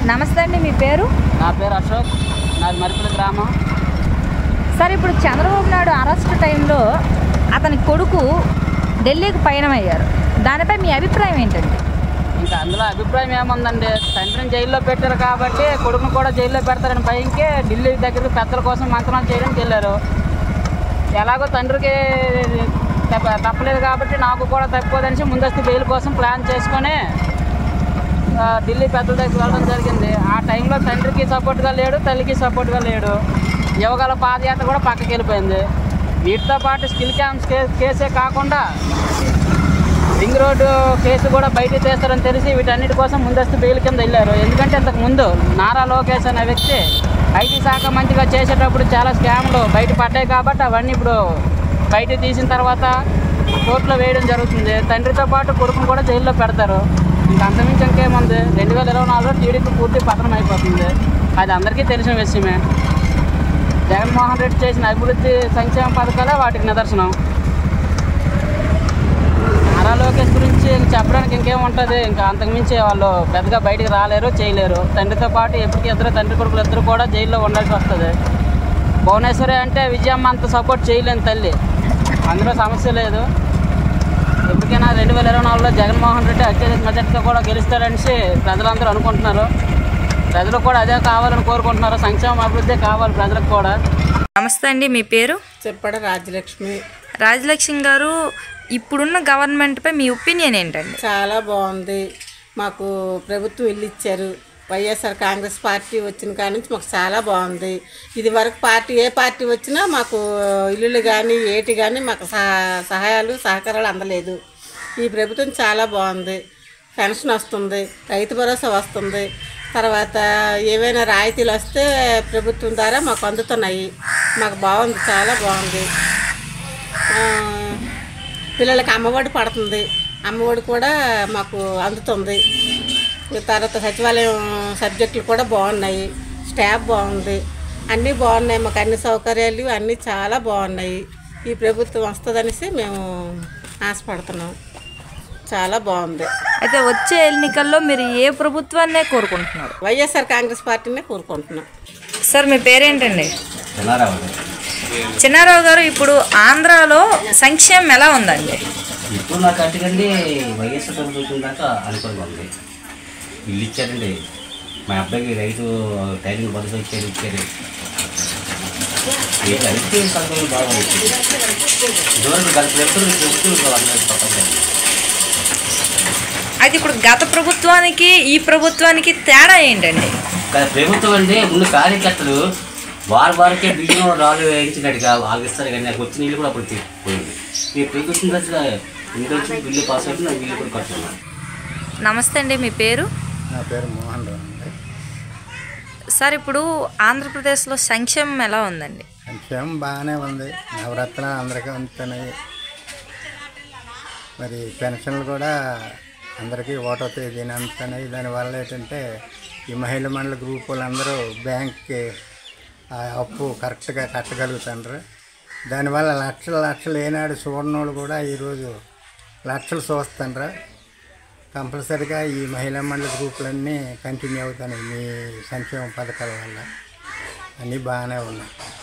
నమస్తే అండి మీ పేరు నా పేరు అశోక్ నాది మరిపల్లి గ్రామం సార్ ఇప్పుడు చంద్రబాబు నాయుడు అరెస్ట్ టైంలో అతని కొడుకు ఢిల్లీకి పయనమయ్యారు దానిపై మీ అభిప్రాయం ఏంటండి ఇంకా అందులో అభిప్రాయం ఏముందండి తండ్రిని జైల్లో పెట్టారు కాబట్టి కొడుకును కూడా జైల్లో పెడతారని భయంకే ఢిల్లీ దగ్గరికి పెద్దల కోసం మంత్రాలు చేయడానికి వెళ్ళారు ఎలాగో తండ్రికి తప్ప- తప్పలేదు కాబట్టి నాకు కూడా తప్పదని ముందస్తు బెయిల్ కోసం ప్లాన్ చేసుకొని ఆ, ఢిల్లీ పెద్దల దగ్గరికి వెళ్ళడం జరిగింది ఆ టైంలో తండ్రికి సపోర్ట్గా లేడు తల్లికి సపోర్ట్గా లేడు యువగల పాదయాత్ర కూడా పక్కకి వెళ్ళిపోయింది వీటితో పాటు స్కిల్ క్యాంప్స్ కే కేసే కాకుండా రింగ్ రోడ్డు కేసు కూడా బయట చేస్తారని తెలిసి వీటన్నిటి కోసం ముందస్తు బెయిల్ కింద వెళ్ళారు ఎందుకంటే ఇంతకు ముందు నారా లోకేష్ అనే వ్యక్తి ఐటీ శాఖ మంత్రిగా చేసేటప్పుడు చాలా స్కామ్లు బయట పడ్డాయి కాబట్టి అవన్నీ ఇప్పుడు బయట తీసిన తర్వాత కోర్టులో వేయడం జరుగుతుంది తండ్రితో పాటు కొడుకును కూడా జైల్లో పెడతారు ఇంకా అంతమించి ఇంకేముంది రెండు వేల ఇరవై నాలుగులో టీడీపీ పూర్తి పతనం అయిపోతుంది అది అందరికీ తెలిసిన విషయమే జగన్మోహన్ రెడ్డి చేసిన అభివృద్ధి సంక్షేమ పథకాలే వాటికి నిదర్శనం నారా లోకేష్ గురించి ఇంక చెప్పడానికి ఇంకేముంటుంది ఇంకా అంతకుమించి వాళ్ళు పెద్దగా బయటికి రాలేరు చేయలేరు తండ్రితో పాటు ఎప్పటికీ ఇద్దరు తండ్రి కొడుకులు ఇద్దరు కూడా జైల్లో ఉండాల్సి వస్తుంది భువనేశ్వరి అంటే విజయమ్మ అంత సపోర్ట్ చేయలేని తల్లి అందులో సమస్య లేదు ఎప్పటికైనా రెండు వేల ఇరవై నాలుగులో జగన్మోహన్ రెడ్డి అత్యధిక మెజార్టీతో కూడా గెలుస్తారనేసి ప్రజలందరూ అనుకుంటున్నారు ప్రజలు కూడా అదే కావాలని కోరుకుంటున్నారు సంక్షేమ అభివృద్ధి కావాలి ప్రజలకు కూడా నమస్తే అండి మీ పేరు చెప్పడ రాజలక్ష్మి రాజలక్ష్మి గారు ఇప్పుడున్న గవర్నమెంట్పై మీ ఒపీనియన్ ఏంటండి చాలా బాగుంది మాకు ప్రభుత్వం ఇల్లు ఇచ్చారు వైఎస్ఆర్ కాంగ్రెస్ పార్టీ వచ్చిన కాడ నుంచి మాకు చాలా బాగుంది ఇది వరకు పార్టీ ఏ పార్టీ వచ్చినా మాకు ఇల్లులు కానీ ఏటి కానీ మాకు సహా- సహాయాలు సహకారాలు అందలేదు ఈ ప్రభుత్వం చాలా బాగుంది పెన్షన్ వస్తుంది రైతు భరోసా వస్తుంది తర్వాత ఏవైనా రాయితీలు వస్తే ప్రభుత్వం ద్వారా మాకు అందుతున్నాయి మాకు బాగుంది చాలా బాగుంది ఆ, పిల్లలకి అమ్మఒడి పడుతుంది అమ్మఒడి కూడా మాకు అందుతుంది తర్వాత సచివాలయం సబ్జెక్టులు కూడా బాగున్నాయి స్టాఫ్ బాగుంది అన్నీ బాగున్నాయి మాకు అన్ని సౌకర్యాలు అన్నీ చాలా బాగున్నాయి ఈ ప్రభుత్వం వస్తుందనేసి మేము ఆశపడుతున్నాం చాలా బాగుంది అయితే వచ్చే ఎన్నికల్లో మీరు ఏ ప్రభుత్వాన్నే కోరుకుంటున్నారు వైఎస్ఆర్ కాంగ్రెస్ పార్టీనే కోరుకుంటున్నాం సార్ మీ పేరేంటండి చిన్నారావు గారు ఇప్పుడు ఆంధ్రాలో సంక్షేమం ఎలా ఉందండి ఇప్పుడు నాకు అట్టుకండి వైఎస్ఆర్ ప్రభుత్వం దాకా అనుకూలంగా ఉంది ఇల్లు ఇచ్చారండి మా అబ్బాయికి రైతు టైలింగ్ భరోసా ఇచ్చారు ఇచ్చారు ఈ అడిగితే సందర్భం బాగుంది ఇదివరకు గత ప్రభుత్వం ప్రభుత్వం అందరూ పక్కన అయితే ఇప్పుడు గత ప్రభుత్వానికి ఈ ప్రభుత్వానికి తేడా ఏంటండి కానీ ప్రభుత్వం అంటే ముందు కార్యకర్తలు వారి వారికే బియ్యం రాళ్ళు వేయించినట్టుగా ఆగిస్తారు కానీ నాకు వచ్చిన ఇల్లు కూడా అప్పుడు పోయింది ఈ ప్రభుత్వం దగ్గర ఇంటి వచ్చి బిల్లు పాస్ అయితే నాకు ఇల్లు కూడా కట్టున్నాను నమస్తే అండి మీ పేరు నా పేరు మోహన్ రావు అండి సార్ ఇప్పుడు ఆంధ్రప్రదేశ్లో సంక్షేమం ఎలా ఉందండి సంక్షేమం బాగానే ఉంది నవరత్నాలు అందరికీ అందుతున్నాయి మరి పెన్షన్లు కూడా అందరికీ ఒకటో తేదీన అందుతున్నాయి దానివల్ల ఏంటంటే ఈ మహిళా మండలి గ్రూప్ వాళ్ళందరూ బ్యాంక్కి ఆ అప్పు కరెక్ట్గా కట్టగలుగుతుండ్రు దానివల్ల లక్షల లక్షలు ఏనాడు చూడని వాళ్ళు కూడా ఈరోజు లక్షలు చూస్తుండ్రు కంపల్సరిగా ఈ మహిళా మండలి గ్రూపులన్నీ కంటిన్యూ అవుతున్నాయి మీ సంక్షేమ పథకాల వల్ల అన్నీ బాగానే ఉన్నాయి